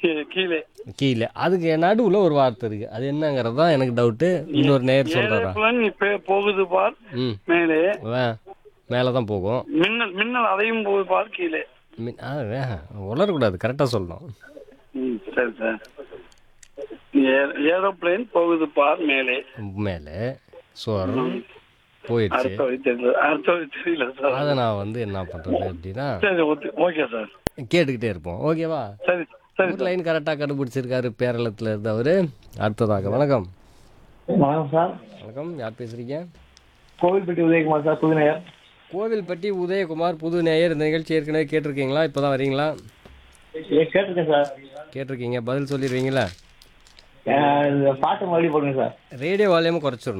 key- கீழே கீழே அதுக்கு நடுவில் ஒரு வார்த்தை இருக்கு அது என்னங்கிறது தான் எனக்கு டவுட்டு இன்னொரு நேர் சொல்கிறாரா ஏரோப்ளேன் இப்ப போகுது பார் ம் மேலே மேலே தான் போகும் மின்னல் மின்னல் அதையும் போகுது பார் கீழே மின் ஆ வே- உளரக்கூடாது கரெக்டாக சொல்லணும் ம் சரி சார் ஏ- ஏரோப்ளேன் போகுது பார் மேலே மேலே சோர் போயிடுச்சு அடுத்த வழி தெரியல அடுத்த வழி தெரியல சார் அதை நான் வந்து என்ன பண்ணுறது அப்படின்னா சரி ஓகே ஓகே சார் கேட்டுக்கிட்டே இருப்போம் ஓகேவா சரி சரி ஒரு லைன் கரெக்டாக கண்டுபிடிச்சிருக்காரு பேரளத்தில் இருந்தவர் அடுத்ததாக வணக்கம் வணக்கம் சார் வணக்கம் யார் பேசுகிறீங்க கோவில்பட்டி உதயகுமார் சார் புதுநகர் கோவில்பட்டி உதயகுமார் புது நேயர் இந்த நிகழ்ச்சி ஏற்கனவே கேட்டிருக்கீங்களா இப்போ தான் வரீங்களா ஏ கேட்டிருக்கேன் சார் கேட்டிருக்கீங்க பதில் சொல்லிடுவீங்களா அஹ் இந்த பாட்டு மறுபடியும் போடுங்க சார் ரேடியோ வால்யூமும் குறைச்சிடணும்